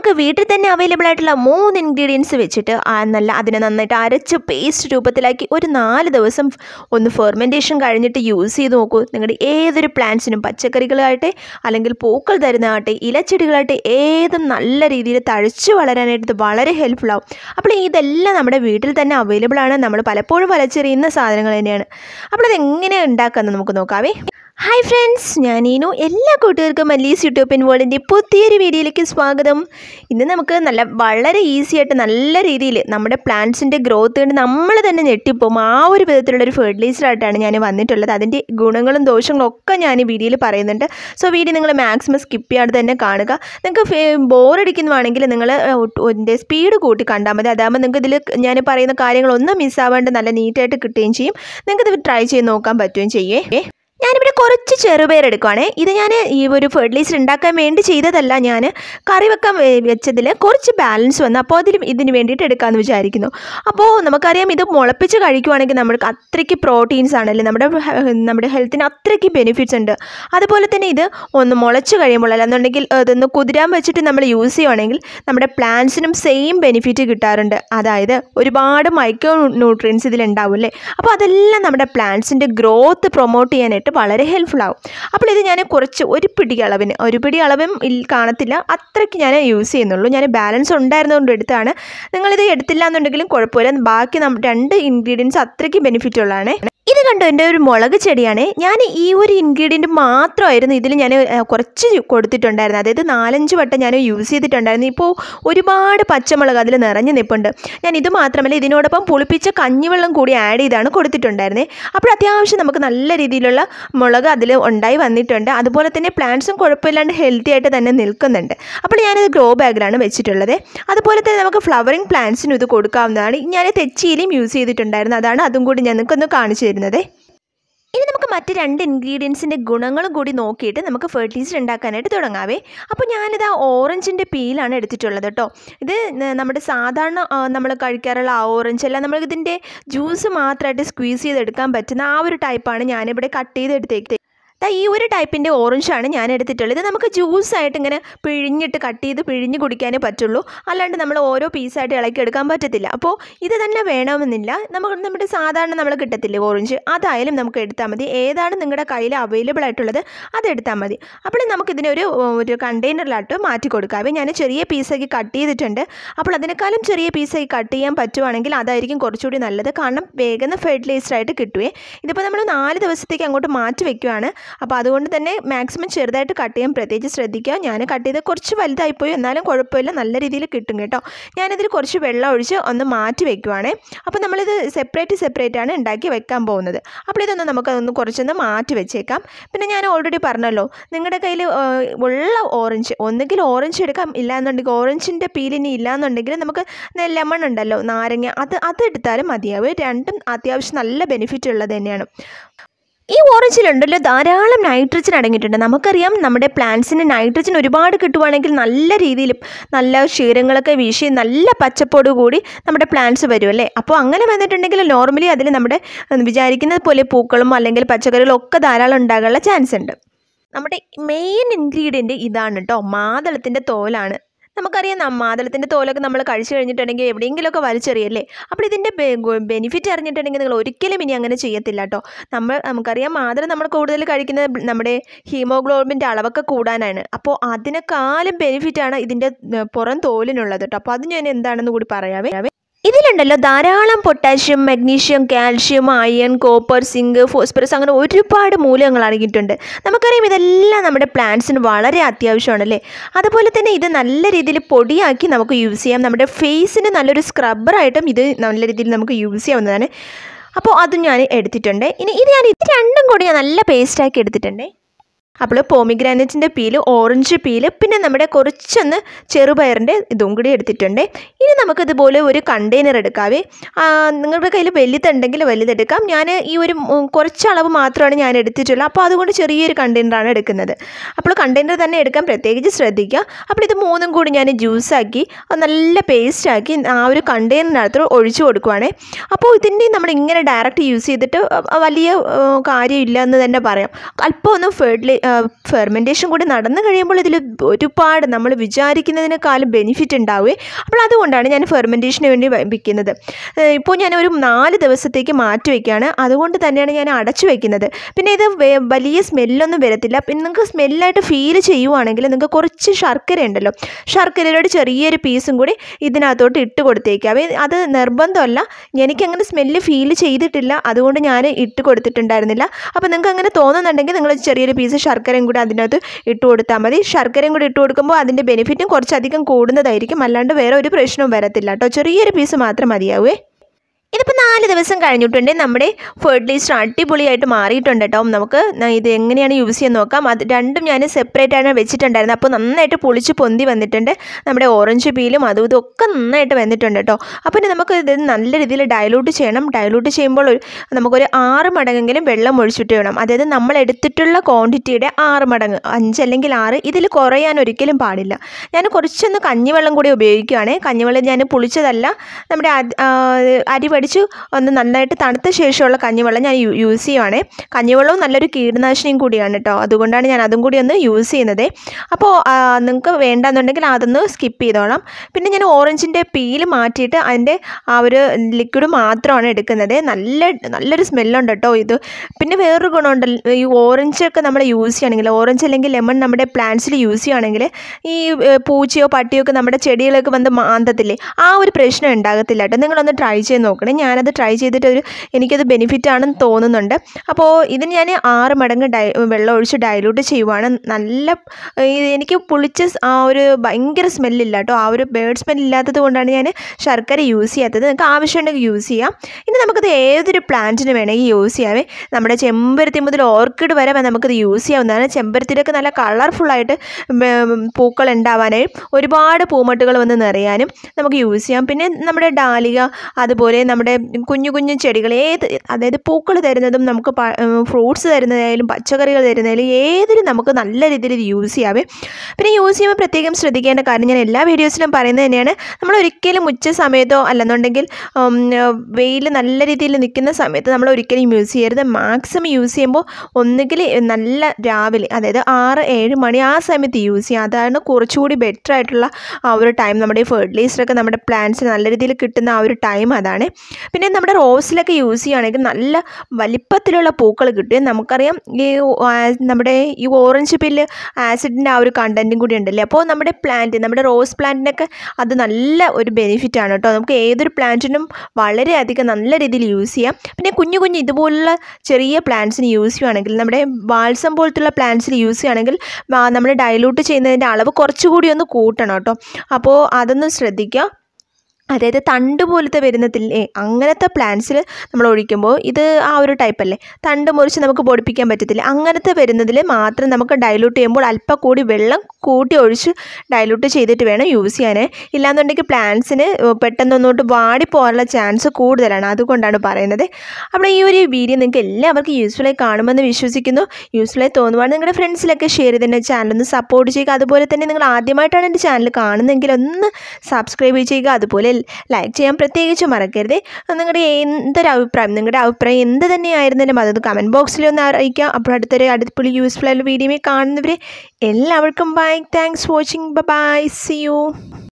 നമുക്ക് വീട്ടിൽ തന്നെ അവൈലബിൾ ആയിട്ടുള്ള മൂന്ന് ഇൻഗ്രീഡിയൻസ് വെച്ചിട്ട് ആ നല്ല അതിനെ നന്നായിട്ട് അരച്ച് പേസ്റ്റ് രൂപത്തിലാക്കി ഒരു നാല് ദിവസം ഒന്ന് ഫെർമെൻറ്റേഷൻ കഴിഞ്ഞിട്ട് യൂസ് ചെയ്ത് നോക്കൂ നിങ്ങളുടെ ഏതൊരു പ്ലാന്റ്സിനും പച്ചക്കറികളാകട്ടെ അല്ലെങ്കിൽ പൂക്കൾ തരുന്നതാകട്ടെ ഇലച്ചെടികളാകട്ടെ ഏതും നല്ല രീതിയിൽ തഴച്ചു വളരാനായിട്ട് ഇത് വളരെ ഹെൽപ്ഫുൾ ആവും അപ്പോൾ ഇതെല്ലാം നമ്മുടെ വീട്ടിൽ തന്നെ അവൈലബിൾ ആണ് നമ്മൾ പലപ്പോഴും വലിച്ചെറിയുന്ന സാധനങ്ങൾ തന്നെയാണ് അപ്പോൾ അതെങ്ങനെ ഉണ്ടാക്കാമെന്ന് നമുക്ക് നോക്കാവേ ഹായ് ഫ്രണ്ട്സ് ഞാൻ ഈനു എല്ലാ കൂട്ടുകാർക്കും മല്ലീസ് യൂട്യൂബ് വേൾഡിൻ്റെ പുതിയൊരു വീഡിയോയിലേക്ക് സ്വാഗതം ഇന്ന് നമുക്ക് നല്ല വളരെ ഈസി ആയിട്ട് നല്ല രീതിയിൽ നമ്മുടെ പ്ലാന്റ്സിൻ്റെ ഗ്രോത്ത് കൊണ്ട് നമ്മൾ തന്നെ ഞെട്ടിപ്പോവും ആ ഒരു വിധത്തിലുള്ളൊരു ഫെർട്ടിലൈസറായിട്ടാണ് ഞാൻ വന്നിട്ടുള്ളത് അതിൻ്റെ ഗുണങ്ങളും ദോഷങ്ങളും ഒക്കെ ഞാൻ ഈ വീഡിയോയിൽ പറയുന്നുണ്ട് സോ വീഡിയോ നിങ്ങൾ മാക്സിമം സ്കിപ്പ് ചെയ്യാതെ തന്നെ കാണുക നിങ്ങൾക്ക് ബോറടിക്കുന്നതാണെങ്കിൽ നിങ്ങൾ ഇതിൻ്റെ സ്പീഡ് കൂട്ടി കണ്ടാൽ മതി അതാകുമ്പോൾ നിങ്ങൾക്ക് ഇതിൽ ഞാൻ പറയുന്ന കാര്യങ്ങളൊന്നും മിസ്സാവാണ്ട് നല്ല നീറ്റായിട്ട് കിട്ടുകയും ചെയ്യും നിങ്ങൾക്ക് ഇത് ട്രൈ ചെയ്ത് നോക്കാൻ പറ്റുകയും ചെയ്യേ ഞാനിവിടെ കുറച്ച് ചെറുപയർ എടുക്കുവാണേ ഇത് ഞാൻ ഈ ഒരു ഫെർട്ടിലൈസർ ഉണ്ടാക്കാൻ വേണ്ടി ചെയ്തതല്ല ഞാൻ കറി വെക്കാൻ വെ- വെച്ചതിൽ കുറച്ച് ബാലൻസ് വന്നു അപ്പോൾ അതിൽ ഇതിന് വേണ്ടിയിട്ട് എടുക്കാമെന്ന് വിചാരിക്കുന്നു അപ്പോൾ നമുക്കറിയാം ഇത് മുളപ്പിച്ച് കഴിക്കുവാണെങ്കിൽ നമുക്ക് അത്രയ്ക്ക് പ്രോട്ടീൻസ് ആണല്ലേ നമ്മുടെ ഹെ- നമ്മുടെ ഹെൽത്തിന് അത്രയ്ക്ക് ബെനിഫിറ്റ്സ് ഉണ്ട് അതുപോലെ തന്നെ ഇത് ഒന്ന് മുളച്ച് കഴിയുമ്പോൾ അല്ലാന്നുണ്ടെങ്കിൽ ഇതൊന്ന് കുതിരാൻ വെച്ചിട്ട് നമ്മൾ യൂസ് ചെയ്യുവാണെങ്കിൽ നമ്മുടെ പ്ലാന്റ്സിനും സെയിം ബെനിഫിറ്റ് കിട്ടാറുണ്ട് അതായത് ഒരുപാട് മൈക്രോ ന്യൂട്രിയൻസ് ഇതിലുണ്ടാവും അല്ലേ അപ്പോൾ അതെല്ലാം നമ്മുടെ പ്ലാന്റ്സിൻ്റെ ഗ്രോത്ത് പ്രൊമോട്ട് ചെയ്യാനായിട്ട് വളരെ ഹെൽപ്ഫുൾ ആവും അപ്പോൾ ഇത് ഞാൻ കുറച്ച് ഒരു പിടി അളവിന് ഒരു പിടി അളവും ഇൽ- കാണത്തില്ല അത്രയ്ക്ക് ഞാൻ യൂസ് ചെയ്യുന്നുള്ളൂ ഞാൻ ബാലൻസ് ഉണ്ടായിരുന്നതുകൊണ്ട് എടുത്താണ് നിങ്ങളിത് എടുത്തില്ല എന്നുണ്ടെങ്കിലും കുഴപ്പമില്ല ബാക്കി നം രണ്ട് ഇൻഗ്രീഡിയൻസ് അത്രയ്ക്ക് ബെനിഫിറ്റ് ഉള്ളതാണ് ഇത് കണ്ടോ എൻ്റെ ഒരു മുളക് ചെടിയാണ് ഞാൻ ഈ ഒരു ഇൻഗ്രീഡിയൻറ്റ് മാത്രമായിരുന്നു ഇതിൽ ഞാൻ ഏഹ്, കുറച്ച് കൊടുത്തിട്ടുണ്ടായിരുന്നു അതായത് നാലഞ്ച് വട്ടം ഞാൻ യൂസ് ചെയ്തിട്ടുണ്ടായിരുന്നു ഇപ്പോൾ ഒരുപാട് പച്ചമുളക് അതിൽ നിറഞ്ഞു നിൽപ്പുണ്ട് ഞാൻ ഇത് മാത്രമല്ല ഇതിനോടൊപ്പം പുളിപ്പിച്ച കഞ്ഞിവെള്ളം കൂടി ആഡ് ചെയ്താണ് കൊടുത്തിട്ടുണ്ടായിരുന്നത് അപ്പോൾ അത്യാവശ്യം നമുക്ക് നല്ല രീതിയിലുള്ള മുളക് അതിൽ ഉണ്ടായി വന്നിട്ടുണ്ട് അതുപോലെ തന്നെ പ്ലാന്റ്സും കുഴപ്പമില്ലാണ്ട് ഹെൽത്തി ആയിട്ട് തന്നെ നിൽക്കുന്നുണ്ട് അപ്പോൾ ഞാനിത് ഗ്രോ ബാഗിലാണ് വെച്ചിട്ടുള്ളത് അതുപോലെ തന്നെ നമുക്ക് ഫ്ലവറിങ് പ്ലാന്റ്സിനും ഇത് കൊടുക്കാവുന്നതാണ് ഞാൻ തെച്ചിയിലും യൂസ് ചെയ്തിട്ടുണ്ടായിരുന്നു അതാണ് അതും കൂടി ഞാൻ നിങ്ങൾക്കൊന്ന് കാണിച്ചു തരുന്നത് ഇനി നമുക്ക് മറ്റ് രണ്ട് ഇൻഗ്രീഡിയൻസിൻ്റെ ഗുണങ്ങളും കൂടി നോക്കിയിട്ട് നമുക്ക് ഫെർട്ടിലൈസർ ഉണ്ടാക്കാനായിട്ട് തുടങ്ങാവേ അപ്പോൾ ഞാനിത് ആ ഓറഞ്ചിൻ്റെ പീലാണ് എടുത്തിട്ടുള്ളത് കേട്ടോ ഇത് ന- നമ്മുടെ സാധാരണ നമ്മൾ കഴിക്കാറുള്ള ആ ഓറഞ്ച് അല്ല നമ്മൾ ഇതിൻ്റെ ജ്യൂസ് മാത്രമായിട്ട് സ്ക്വീസ് ചെയ്തെടുക്കാൻ പറ്റുന്ന ആ ഒരു ടൈപ്പാണ് ഞാനിവിടെ കട്ട് ചെയ്തെടുത്തേക്ക് ദാ ഈ ഒരു ടൈപ്പിൻ്റെ ഓറഞ്ചാണ് ഞാൻ എടുത്തിട്ടുള്ളത് ഇത് നമുക്ക് ജ്യൂസായിട്ട് ഇങ്ങനെ പിഴിഞ്ഞിട്ട് കട്ട് ചെയ്ത് പിഴിഞ്ഞ് കുടിക്കാനേ പറ്റുള്ളൂ അല്ലാണ്ട് നമ്മൾ ഓരോ പീസായിട്ട് ഇളക്കി എടുക്കാൻ പറ്റത്തില്ല അപ്പോൾ ഇത് തന്നെ വേണമെന്നില്ല നമുക്ക് നമ്മുടെ സാധാരണ നമ്മൾ കിട്ടത്തില്ലേ ഓറഞ്ച് അതായാലും നമുക്ക് എടുത്താൽ മതി ഏതാണ് നിങ്ങളുടെ കയ്യിൽ അവൈലബിൾ ആയിട്ടുള്ളത് അത് എടുത്താൽ മതി അപ്പോൾ നമുക്കിതിനെ ഒരു ഒരു കണ്ടെയ്നറിലായിട്ട് മാറ്റി കൊടുക്കാവേ ഞാൻ ചെറിയ പീസാക്കി കട്ട് ചെയ്തിട്ടുണ്ട് അപ്പോൾ അതിനേക്കാളും ചെറിയ പീസാക്കി കട്ട് ചെയ്യാൻ പറ്റുവാണെങ്കിൽ അതായിരിക്കും കുറച്ചുകൂടി നല്ലത് കാരണം വേഗം ഫെർട്ടിലൈസ്ഡ് ആയിട്ട് കിട്ടുവേ ഇതിപ്പോൾ നമ്മൾ നാല് ദിവസത്തേക്ക് അങ്ങോട്ട് മാറ്റി വെക്കുവാണ് അപ്പോൾ അതുകൊണ്ട് തന്നെ മാക്സിമം ചെറുതായിട്ട് കട്ട് ചെയ്യാൻ പ്രത്യേകിച്ച് ശ്രദ്ധിക്കുക ഞാൻ കട്ട് ചെയ്ത് കുറച്ച് വലുതായിപ്പോയി എന്നാലും കുഴപ്പമില്ല നല്ല രീതിയിൽ കിട്ടും കേട്ടോ ഞാനിതിൽ കുറച്ച് വെള്ളം ഒഴിച്ച് ഒന്ന് മാറ്റി വെക്കുവാണേ അപ്പോൾ നമ്മളിത് സെപ്പറേറ്റ് സെപ്പറേറ്റ് ആണ് ഉണ്ടാക്കി വെക്കാൻ പോകുന്നത് അപ്പോൾ ഇതൊന്ന് നമുക്കതൊന്ന് കുറച്ചൊന്ന് മാറ്റി വെച്ചേക്കാം പിന്നെ ഞാൻ ഓൾറെഡി പറഞ്ഞല്ലോ നിങ്ങളുടെ കയ്യിൽ ഉള്ള ഓറഞ്ച് ഒന്നുകിൽ ഓറഞ്ച് എടുക്കാം ഇല്ലാന്നുണ്ടെങ്കിൽ ഓറഞ്ചിൻ്റെ പീലിനി ഇല്ലാന്നുണ്ടെങ്കിൽ നമുക്ക് ലെമൺ ഉണ്ടല്ലോ നാരങ്ങ അത് അത് എടുത്താലും മതിയാവും രണ്ടും അത്യാവശ്യം നല്ല ബെനിഫിറ്റ് ഉള്ളത് തന്നെയാണ് ഈ ഓറഞ്ചിലുണ്ടല്ലോ ധാരാളം നൈട്രജൻ അടങ്ങിയിട്ടുണ്ട് നമുക്കറിയാം നമ്മുടെ പ്ലാന്റ്സിന് നൈട്രജൻ ഒരുപാട് കിട്ടുവാണെങ്കിൽ നല്ല രീതിയിൽ നല്ല ക്ഷീരങ്ങളൊക്കെ വീശി നല്ല പച്ചപ്പോട് കൂടി നമ്മുടെ പ്ലാന്റ്സ് വരും അല്ലേ അപ്പോൾ അങ്ങനെ വന്നിട്ടുണ്ടെങ്കിൽ നോർമലി അതിൽ നമ്മുടെ ഉം, വിചാരിക്കുന്നത് പോലെ പൂക്കളും അല്ലെങ്കിൽ പച്ചക്കറികളും ഒക്കെ ധാരാളം ഉണ്ടാകാനുള്ള ചാൻസ് ഉണ്ട് നമ്മുടെ മെയിൻ ഇൻഗ്രീഡിയൻറ്റ് ഇതാണ് കേട്ടോ മാതളത്തിൻ്റെ തോലാണ് നമുക്കറിയാം നം- മാതളത്തിൻ്റെ തോലൊക്കെ നമ്മൾ കഴിച്ചു കഴിഞ്ഞിട്ടുണ്ടെങ്കിൽ എവിടെയെങ്കിലുമൊക്കെ വലിച്ചെറിയല്ലേ അപ്പോൾ ഇതിൻ്റെ ബെനിഫിറ്റ് അറിഞ്ഞിട്ടുണ്ടെങ്കിൽ നിങ്ങൾ ഒരിക്കലും ഇനി അങ്ങനെ ചെയ്യത്തില്ല കേട്ടോ നമ്മൾ നമുക്കറിയാം മാതളം നമ്മൾ കൂടുതൽ കഴിക്കുന്നത് ബ് നമ്മുടെ ഹീമോഗ്ലോബിൻ്റെ അളവൊക്കെ കൂടാനാണ് അപ്പോൾ അതിനേക്കാളും ബെനിഫിറ്റാണ് ഇതിൻ്റെ ഉം, പുറം തോലിനുള്ളത് കേട്ടോ അപ്പോൾ അത് ഞാൻ എന്താണെന്ന് കൂടി പറയാവേ ഇതിലുണ്ടല്ലോ ധാരാളം potassium magnesium calcium iron copper zinc phosphorus അങ്ങനെ ഒരുപാട് മൂലകങ്ങൾ അടങ്ങിയിട്ടുണ്ട് നമുക്കറിയാം ഇതെല്ലാം നമ്മുടെ പ്ലാന്റ്സിന് വളരെ അത്യാവശ്യമാണല്ലേ അതുപോലെ തന്നെ ഇത് നല്ല രീതിയിൽ പൊടിയാക്കി നമുക്ക് യൂസ് ചെയ്യാം നമ്മുടെ ഫേസിന് നല്ലൊരു സ്ക്രബ്ബറായിട്ടും ഇത് നല്ല രീതിയിൽ നമുക്ക് യൂസ് ചെയ്യാവുന്നതാണ് അപ്പോൾ അതും ഞാൻ എടുത്തിട്ടുണ്ട് ഇനി ഇത് ഞാൻ ഇത് രണ്ടും കൂടി ഞാൻ നല്ല പേസ്റ്റാക്കി എടുത്തിട്ടുണ്ട് അപ്പോൾ പോമിഗ്രാനറ്റിൻ്റെ പീല് ഓറഞ്ച് പീല് പിന്നെ നമ്മുടെ കുറച്ചൊന്ന് ചെറുപയറിൻ്റെ ഇതും കൂടി എടുത്തിട്ടുണ്ട് ഇനി നമുക്കിതുപോലെ ഒരു കണ്ടെയ്നർ എടുക്കാവേ ആ, നിങ്ങളുടെ കയ്യിൽ വലുതുണ്ടെങ്കിൽ വലുതെടുക്കാം ഞാൻ ഈ ഒരു ഉം, കുറച്ച് അളവ് മാത്രമാണ് ഞാൻ എടുത്തിട്ടുള്ളത് അപ്പോൾ അതുകൊണ്ട് ചെറിയൊരു കണ്ടെയ്നറാണ് എടുക്കുന്നത് അപ്പോൾ കണ്ടെയ്നർ തന്നെ എടുക്കാൻ പ്രത്യേകിച്ച് ശ്രദ്ധിക്കുക അപ്പോൾ ഇത് മൂന്നും കൂടി ഞാൻ ജ്യൂസാക്കി അത് നല്ല പേസ്റ്റാക്കി ആ ഒരു കണ്ടെയ്നറിനകത്ത് ഒഴിച്ചു കൊടുക്കുവാണേ അപ്പോൾ ഇതിൻ്റെ നമ്മൾ ഇങ്ങനെ ഡയറക്റ്റ് യൂസ് ചെയ്തിട്ട് വലിയ ആ, കാര്യമില്ല എന്ന് തന്നെ പറയാം അല്പം ഒന്ന് ഫെർട്ടിലൈ ഫെർമെൻറ്റേഷൻ കൂടി നടന്നു കഴിയുമ്പോൾ ഇതിൽ ഒരുപാട് നമ്മൾ വിചാരിക്കുന്നതിനേക്കാളും ബെനിഫിറ്റ് ഉണ്ടാവുകയെ അപ്പോൾ അതുകൊണ്ടാണ് ഞാൻ ഫെർമെൻറ്റേഷന് വേണ്ടി വയ്ക്കുന്നത് ഇപ്പോൾ ഞാൻ ഒരു നാല് ദിവസത്തേക്ക് മാറ്റി വയ്ക്കുകയാണ് അതുകൊണ്ട് തന്നെയാണ് ഞാൻ അടച്ചു വയ്ക്കുന്നത് പിന്നെ ഇത് വേ- വലിയ സ്മെല്ലൊന്നും വരത്തില്ല പിന്നെ നിങ്ങൾക്ക് സ്മെല്ലായിട്ട് ഫീൽ ചെയ്യുവാണെങ്കിൽ നിങ്ങൾക്ക് കുറച്ച് ശർക്കര ഉണ്ടല്ലോ ശർക്കരയുടെ ചെറിയൊരു പീസും കൂടി ഇതിനകത്തോട്ട് ഇട്ട് കൊടുത്തേക്കാവേ അത് നിർബന്ധമല്ല എനിക്കങ്ങനെ സ്മെല്ല് ഫീൽ ചെയ്തിട്ടില്ല അതുകൊണ്ട് ഞാൻ ഇട്ട് കൊടുത്തിട്ടുണ്ടായിരുന്നില്ല അപ്പോൾ നിങ്ങൾക്ക് അങ്ങനെ തോന്നുന്നുണ്ടെങ്കിൽ നിങ്ങൾ ചെറിയൊരു പീസ് ശർക്കരയും കൂടി അതിനകത്ത് ഇട്ട് കൊടുത്താൽ മതി ശർക്കരയും കൂടി ഇട്ട് കൊടുക്കുമ്പോൾ അതിൻ്റെ ബെനിഫിറ്റും കുറച്ചധികം കൂടുന്നതായിരിക്കും അല്ലാണ്ട് വേറെ ഒരു പ്രശ്നവും വരത്തില്ല കേട്ടോ ചെറിയൊരു പീസ് മാത്രം മതിയാവേ ഇതിപ്പോൾ നാല് ദിവസം കഴിഞ്ഞിട്ടുണ്ട് നമ്മുടെ ഫെർട്ടിലൈസർ അടിപൊളിയായിട്ട് മാറിയിട്ടുണ്ട് കേട്ടോ നമുക്ക് ന- ഇത് എങ്ങനെയാണ് യൂസ് ചെയ്യാൻ നോക്കാം അത് രണ്ടും ഞാൻ സെപ്പറേറ്റ് ആണ് വെച്ചിട്ടുണ്ടായിരുന്നത് അപ്പോൾ നന്നായിട്ട് പൊളിച്ച് പൊന്തി വന്നിട്ടുണ്ട് നമ്മുടെ ഓറഞ്ച് പീലും അതും ഇതും ഒക്കെ നന്നായിട്ട് വന്നിട്ടുണ്ട് കേട്ടോ അപ്പോൾ ഇനി നമുക്ക് ഇത് നല്ല രീതിയിൽ ഡയലൂട്ട് ചെയ്യണം ഡയലൂട്ട് ചെയ്യുമ്പോൾ ഒരു നമുക്കൊരു ആറ് മടങ്ങെങ്കിലും വെള്ളം ഒഴിച്ചിട്ട് വേണം അതായത് നമ്മൾ എടുത്തിട്ടുള്ള ക്വാണ്ടിറ്റിയുടെ ആറ് മടങ്ങ് അഞ്ച് അല്ലെങ്കിൽ ആറ് ഇതിൽ കുറയാൻ ഒരിക്കലും പാടില്ല ഞാൻ കുറച്ചൊന്ന് കഞ്ഞിവെള്ളം കൂടി ഉപയോഗിക്കുകയാണ് കഞ്ഞിവെള്ളം ഞാൻ പുളിച്ചതല്ല നമ്മുടെ അരി- ആ, അരി പഠിച്ച് ഒന്ന് നന്നായിട്ട് തണുത്ത ശേഷമുള്ള കഞ്ഞിവെള്ളം ഞാൻ യൂ- യൂസ് ചെയ്യുവാണ് കഞ്ഞിവെള്ളവും നല്ലൊരു കീടനാശിനിയും കൂടിയാണ് കേട്ടോ അതുകൊണ്ടാണ് ഞാൻ അതും കൂടി ഒന്ന് യൂസ് ചെയ്യുന്നത് അപ്പോൾ നിങ്ങൾക്ക് വേണ്ടെന്നുണ്ടെങ്കിൽ അതൊന്ന് സ്കിപ്പ് ചെയ്തോളാം പിന്നെ ഞാൻ ഓറഞ്ചിൻ്റെ പീല് മാറ്റിയിട്ട് അതിൻ്റെ ആ ഒരു ലിക്വിഡ് മാത്രമാണ് എടുക്കുന്നത് നല്ല നല്ലൊരു സ്മെല്ലുണ്ട് കേട്ടോ ഇത് പിന്നെ വേറൊരു ഗുണമുണ്ടല്ലോ ഈ ഓറഞ്ചൊക്കെ നമ്മൾ യൂസ് ചെയ്യുകയാണെങ്കിൽ ഓറഞ്ച് അല്ലെങ്കിൽ ലെമൺ നമ്മുടെ പ്ലാന്റ്സിൽ യൂസ് ചെയ്യുകയാണെങ്കിൽ ഈ ഏഹ്, പൂച്ചയോ പട്ടിയോ ഒക്കെ നമ്മുടെ ചെടികളൊക്കെ വന്ന് മാന്തത്തില്ലേ ആ ഒരു പ്രശ്നം ഉണ്ടാകത്തില്ല കേട്ടോ നിങ്ങളൊന്ന് ട്രൈ ചെയ്ത് നോക്കണേ ഞാനത് ട്രൈ ചെയ്തിട്ട് ഒരു എനിക്കത് ബെനിഫിറ്റ് ആണെന്ന് തോന്നുന്നുണ്ട് അപ്പോൾ ഇതിന് ഞാൻ ആറ് മടങ്ങ് ഡൈ വെള്ളം ഒഴിച്ച് ഡൈലൂട്ട് ചെയ്യുവാണ് നല്ല ഈ എനിക്ക് പുളിച്ച സ് ആ ഒരു ഭയങ്കര സ്മെല്ലില്ല കേട്ടോ ആ ഒരു ബേർഡ് സ്മെൽ ഇല്ലാത്തത് കൊണ്ടാണ് ഞാൻ ശർക്കര യൂസ് ചെയ്യാത്തത് നിങ്ങൾക്ക് ആവശ്യമുണ്ടെങ്കിൽ യൂസ് ചെയ്യാം ഇനി നമുക്കത് ഏതൊരു പ്ലാന്റിന് വേണമെങ്കിൽ യൂസ് ചെയ്യാവേ നമ്മുടെ ചെമ്പരത്തി മുതൽ ഓർക്കിഡ് വരെ വേ- നമുക്കത് യൂസ് ചെയ്യാവുന്നതാണ് ചെമ്പരത്തിയിലൊക്കെ നല്ല കളർഫുള്ളായിട്ട് പൂക്കൾ ഉണ്ടാവാനായും ഒരുപാട് പൂമട്ടുകൾ വന്ന് നിറയാനും നമുക്ക് യൂസ് ചെയ്യാം പിന്നെ നമ്മുടെ ഡാലിക അതുപോലെ നമ്മുടെ കുഞ്ഞു കുഞ്ഞു ചെടികൾ ഏത് അതായത് പൂക്കൾ തരുന്നതും നമുക്ക് ഫ്രൂട്ട്സ് തരുന്നതായാലും പച്ചക്കറികൾ തരുന്നതായാലും ഏതിനും നമുക്ക് നല്ല രീതിയിൽ ഇത് യൂസ് ചെയ്യാവേ പിന്നെ യൂസ് ചെയ്യുമ്പോൾ പ്രത്യേകം ശ്രദ്ധിക്കേണ്ട കാര്യം ഞാൻ എല്ലാ വീഡിയോസിലും പറയുന്നത് തന്നെയാണ് നമ്മൾ ഒരിക്കലും ഉച്ച സമയത്തോ അല്ലെന്നുണ്ടെങ്കിൽ വെയിൽ നല്ല രീതിയിൽ നിൽക്കുന്ന സമയത്ത് നമ്മൾ ഒരിക്കലും യൂസ് ചെയ്യരുത് മാക്സിമം യൂസ് ചെയ്യുമ്പോൾ ഒന്നുകിൽ നല്ല രാവിലെ അതായത് ആറ് ഏഴ് മണി ആ സമയത്ത് യൂസ് ചെയ്യുക അതാണ് കുറച്ചുകൂടി ബെറ്റർ ആയിട്ടുള്ള ആ ഒരു ടൈം നമ്മുടെ ഈ ഫെർട്ടിലൈസറൊക്കെ നമ്മുടെ പ്ലാന്റ്സിന് നല്ല രീതിയിൽ കിട്ടുന്ന ആ ഒരു ടൈം അതാണ് പിന്നെ നമ്മുടെ റോസിലൊക്കെ യൂസ് ചെയ്യുകയാണെങ്കിൽ നല്ല വലിപ്പത്തിലുള്ള പൂക്കൾ കിട്ടും നമുക്കറിയാം ഈ ആ, നമ്മുടെ ഈ ഓറഞ്ച് പില്ല് ആസിഡിൻ്റെ ആ ഒരു കണ്ടൻറ്റും കൂടി ഉണ്ടല്ലേ അപ്പോൾ നമ്മുടെ പ്ലാന്റ് നമ്മുടെ റോസ് പ്ലാന്റിനൊക്കെ അത് നല്ല ഒരു ബെനിഫിറ്റ് ആണ് കേട്ടോ നമുക്ക് ഏതൊരു പ്ലാന്റിനും വളരെയധികം നല്ല രീതിയിൽ യൂസ് ചെയ്യാം പിന്നെ കുഞ്ഞു കുഞ്ഞു ഇതുപോലുള്ള ചെറിയ പ്ലാന്റ്സിന് യൂസ് ചെയ്യുകയാണെങ്കിൽ നമ്മുടെ ബാൾസം പോലത്തുള്ള പ്ലാന്റ്സിൽ യൂസ് ചെയ്യുകയാണെങ്കിൽ നമ്മൾ ഡൈലൂട്ട് ചെയ്യുന്നതിൻ്റെ അളവ് കുറച്ചുകൂടി ഒന്ന് കൂട്ടണം കേട്ടോ അപ്പോൾ അതൊന്ന് ശ്രദ്ധിക്കുക അതായത് തണ്ട് പോലത്തെ വരുന്നതില്ലേ അങ്ങനത്തെ പ്ലാന്റ്സിൽ നമ്മൾ ഒഴിക്കുമ്പോൾ ഇത് ആ ഒരു ടൈപ്പ് അല്ലേ തണ്ട് മുറിച്ച് നമുക്ക് പൊടിപ്പിക്കാൻ പറ്റത്തില്ല അങ്ങനത്തെ വരുന്നതിൽ മാത്രം നമുക്ക് ഡൈലൂട്ട് ചെയ്യുമ്പോൾ അല്പം കൂടി വെള്ളം കൂട്ടി ഒഴിച്ച് ഡൈലൂട്ട് ചെയ്തിട്ട് വേണം യൂസ് ചെയ്യാൻ ഇല്ലാന്നുണ്ടെങ്കിൽ പ്ലാന്റ്സിന് പെട്ടെന്നൊന്നോട്ട് വാടിപ്പോകാനുള്ള ചാൻസ് കൂടുതലാണ് അതുകൊണ്ടാണ് പറയുന്നത് അപ്പോൾ ഈ ഒരു വീഡിയോ നിങ്ങൾക്ക് എല്ലാവർക്കും യൂസ്ഫുള്ളായി കാണുമെന്ന് വിശ്വസിക്കുന്നു യൂസ്ഫുള്ളായി തോന്നുവാണ് നിങ്ങളുടെ ഫ്രണ്ട്സിലൊക്കെ ഷെയർ ചെയ്ത് എൻ്റെ ചാനൽ ഒന്ന് സപ്പോർട്ട് ചെയ്യുക അതുപോലെ തന്നെ നിങ്ങൾ ആദ്യമായിട്ടാണ് എൻ്റെ ചാനൽ കാണുന്നതെങ്കിൽ ഒന്ന് സബ്സ്ക്രൈബ് ചെയ്യുക അതുപോലെ ലൈക്ക് ചെയ്യാൻ പ്രത്യേകിച്ച് മറക്കരുത് നിങ്ങളുടെ എന്തൊരു അഭിപ്രായം നിങ്ങളുടെ അഭിപ്രായം എന്ത് തന്നെയായിരുന്നാലും അതൊന്ന് കമൻറ്റ് ബോക്സിൽ ഒന്ന് അറിയിക്കുക അപ്പോൾ അടുത്തൊരു അടുത്തുള്ള യൂസ്ഫുൾ ആയിട്ടുള്ള വീഡിയോ കാണുന്നവരെ എല്ലാവർക്കും bye thanks watching bye see U